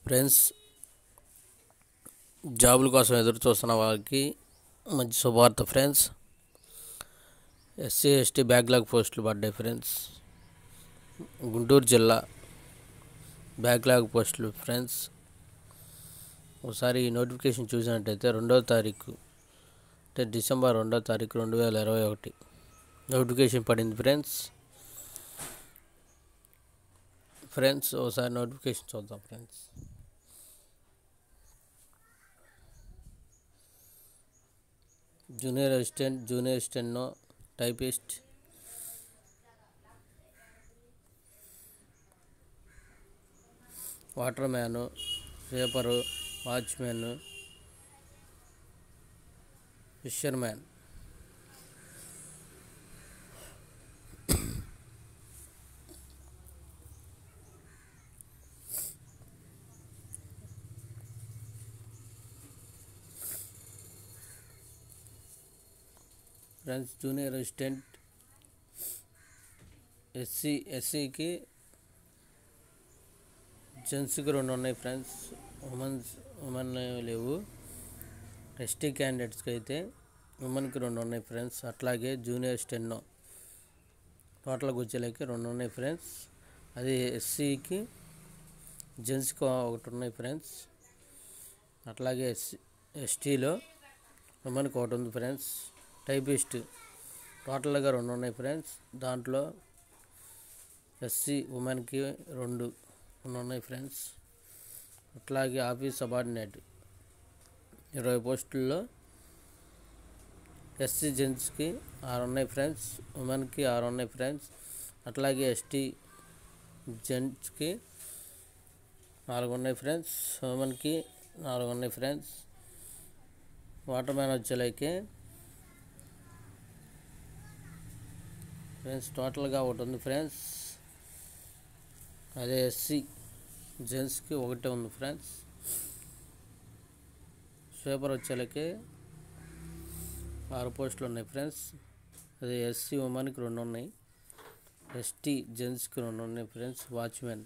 friends జాబుల కోసం ఎదురు చూస్తున్న వారికి మంచి శుభవార్త ఫ్రెండ్స్ ఎస్సీ ఎస్టీ బ్యాక్లాగ్ పోస్టులు పడ్డాయి ఫ్రెండ్స్ గుంటూరు జిల్లా బ్యాక్లాగ్ పోస్టులు ఫ్రెండ్స్ ఒకసారి ఈ నోటిఫికేషన్ చూసినట్టయితే రెండవ తారీఖు అంటే డిసెంబర్ రెండో తారీఖు రెండు వేల ఇరవై ఒకటి నోటిఫికేషన్ పడింది ఫ్రెండ్స్ ఫ్రెండ్స్ ఒకసారి నోటిఫికేషన్ చూద్దాం friends junior assistant junior assistant typist water man sweeper watchman fisherman friends junior assistant SC ఎస్సీకి జెంట్స్కి రెండు ఉన్నాయి ఫ్రెండ్స్ ఉమెన్స్ ఉమెన్ లేవు ఎస్టీ క్యాండిడేట్స్కి అయితే ఉమెన్కి రెండు ఉన్నాయి ఫ్రెండ్స్ అట్లాగే జూనియర్ స్టెన్నో టోటల్గా వచ్చేలాకి రెండు ఉన్నాయి ఫ్రెండ్స్ అది ఎస్సీకి జెంట్స్కి ఒకటి ఉన్నాయి ఫ్రెండ్స్ అట్లాగే ఎస్సీ ఎస్టీలో ఉమెన్కి ఒకటి ఉంది ఫ్రెండ్స్ టైపిస్ట్ టోటల్గా రెండు ఉన్నాయి ఫ్రెండ్స్ దాంట్లో ఎస్సీ ఉమెన్కి రెండు రెండు ఉన్నాయి ఫ్రెండ్స్ అట్లాగే ఆఫీస్ సబార్డినేట్ ఇరవై పోస్టుల్లో ఎస్సీ జెంట్స్కి ఆరు ఉన్నాయి ఫ్రెండ్స్ ఉమెన్కి ఆరు ఉన్నాయి ఫ్రెండ్స్ అట్లాగే ఎస్టీ జెంట్స్కి నాలుగు ఉన్నాయి ఫ్రెండ్స్ ఉమెన్కి నాలుగు ఉన్నాయి ఫ్రెండ్స్ వాటర్ మ్యాన్ వచ్చేలాకి ఫ్రెండ్స్ టోటల్గా ఒకటి ఉంది ఫ్రెండ్స్ అదే ఎస్సీ జెంట్స్కి ఒకటే ఉంది ఫ్రెండ్స్ స్వీపర్ వచ్చేలకి ఆరు పోస్టులు ఉన్నాయి ఫ్రెండ్స్ అదే ఎస్సీ ఉమెన్కి రెండు ఉన్నాయి ఎస్టీ జెంట్స్కి రెండు ఉన్నాయి ఫ్రెండ్స్ వాచ్మెన్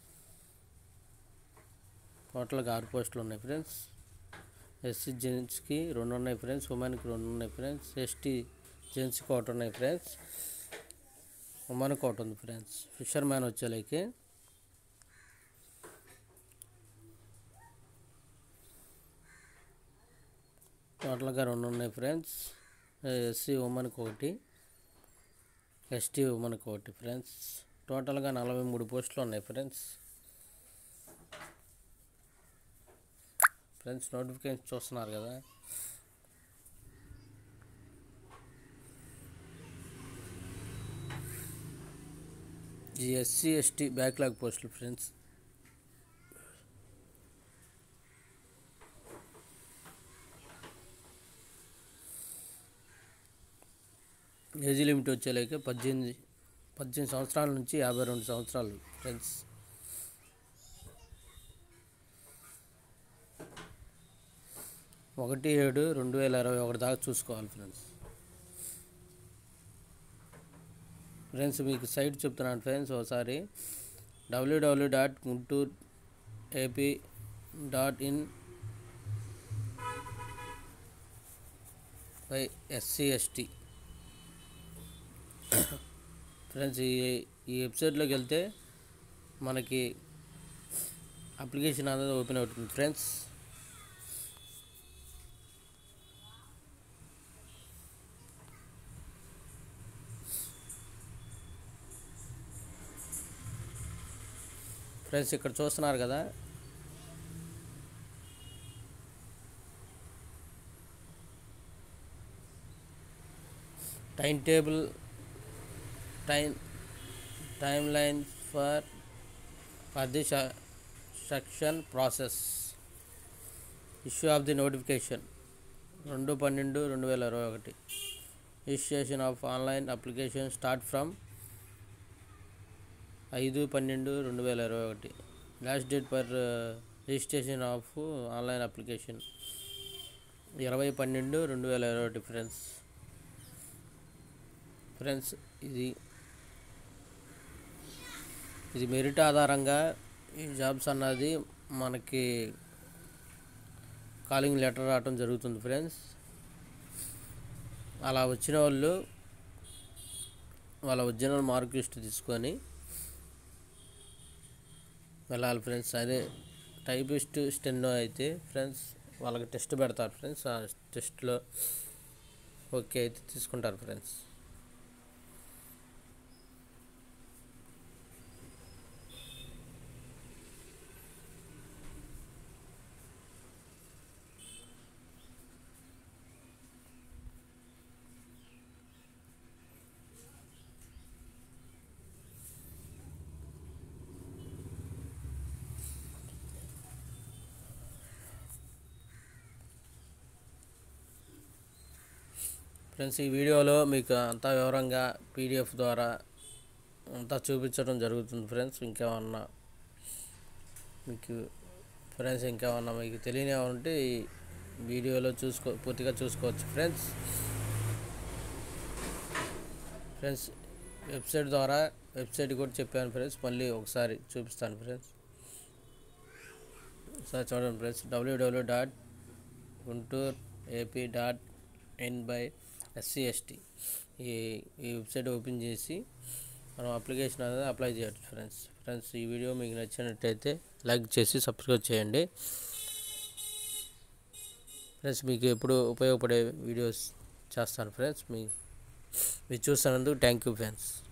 టోటల్గా ఆరు పోస్టులు ఉన్నాయి ఫ్రెండ్స్ ఎస్సీ జెంట్స్కి రెండు ఉన్నాయి ఫ్రెండ్స్ ఉమెన్కి రెండు ఉన్నాయి ఫ్రెండ్స్ ఎస్టీ జెంట్స్కి ఒకటి ఉన్నాయి ఫ్రెండ్స్ ఉమెన్కి ఒకటి ఉంది ఫ్రెండ్స్ ఫిషర్ మ్యాన్ వచ్చేలాకి టోటల్గా రెండు ఉన్నాయి ఫ్రెండ్స్ ఎస్సీ ఉమెన్కి ఒకటి ఎస్టీ ఉమెన్కి ఒకటి ఫ్రెండ్స్ టోటల్గా నలభై మూడు పోస్టులు ఉన్నాయి ఫ్రెండ్స్ ఫ్రెండ్స్ నోటిఫికేషన్ చూస్తున్నారు కదా ఈ ఎస్సీ ఎస్టీ బ్యాక్లాగ్ పోస్టులు ఫ్రెండ్స్ ఏజ్ లిమిట్ వచ్చేలాక పద్దెనిమిది పద్దెనిమిది సంవత్సరాల నుంచి యాభై రెండు సంవత్సరాలు ఫ్రెండ్స్ ఒకటి ఏడు రెండు వేల ఇరవై ఒకటి దాకా చూసుకోవాలి ఫ్రెండ్స్ ఫ్రెండ్స్ మీకు సైట్ చెప్తున్నాను ఫ్రెండ్స్ ఒకసారి WW dot Guntur AP dot in by SC ST friends ఈ ఈ వెబ్సైట్లోకి వెళ్తే మనకి అప్లికేషన్ అనేది ఓపెన్ అవుతుంది ఫ్రెండ్స్ ఫ్రెండ్స్ ఇక్కడ చూస్తున్నారు కదా time table time timeline for for the section process issue of the notification రెండు పన్నెండు రెండు వేల ఇరవై ఒకటి registration of online application start from ఐదు పన్నెండు రెండు వేల ఇరవై ఒకటి last date for registration of online application ఇరవై పన్నెండు రెండు వేల ఇరవై ఒకటి ఫ్రెండ్స్ ఫ్రెండ్స్ ఇది ఇది మెరిట్ ఆధారంగా ఈ జాబ్స్ అన్నది మనకి కాలింగ్ లెటర్ రావటం జరుగుతుంది ఫ్రెండ్స్ అలా వచ్చిన వాళ్ళు వాళ్ళ ఒరిజినల్ మార్క్ లిస్ట్ తీసుకొని వెళ్ళాలి ఫ్రెండ్స్ అదే టైపిస్ట్ స్టెన్నో అయితే ఫ్రెండ్స్ వాళ్ళకి టెస్ట్ పెడతారు ఫ్రెండ్స్ ఆ టెస్ట్లో ఓకే అయితే తీసుకుంటారు ఫ్రెండ్స్ ఫ్రెండ్స్ ఈ వీడియోలో మీకు అంతా వివరంగా పీడిఎఫ్ ద్వారా అంతా చూపించడం జరుగుతుంది ఫ్రెండ్స్ ఇంకేమన్నా మీకు ఫ్రెండ్స్ ఇంకేమన్నా మీకు తెలియని ఉంటే ఈ వీడియోలో చూసుకో పూర్తిగా చూసుకోవచ్చు ఫ్రెండ్స్ ఫ్రెండ్స్ వెబ్సైట్ ద్వారా వెబ్సైట్ కూడా చెప్పాను ఫ్రెండ్స్ మళ్ళీ ఒకసారి చూపిస్తాను ఫ్రెండ్స్ ఒకసారి చూడండి friends WW dot Guntur AP dot in by SC ST ఈ ఈ వెబ్సైట్ ఓపెన్ చేసి మనం అప్లికేషన్ అనేది అప్లై చేయొచ్చు ఫ్రెండ్స్ ఫ్రెండ్స్ ఈ వీడియో మీకు నచ్చినట్టయితే లైక్ చేసి సబ్స్క్రైబ్ చేయండి ఫ్రెండ్స్ మీకు ఎప్పుడు ఉపయోగపడే వీడియోస్ చేస్తాను ఫ్రెండ్స్ మీ మీరు చూస్తున్నందుకు థ్యాంక్ యూ ఫ్రెండ్స్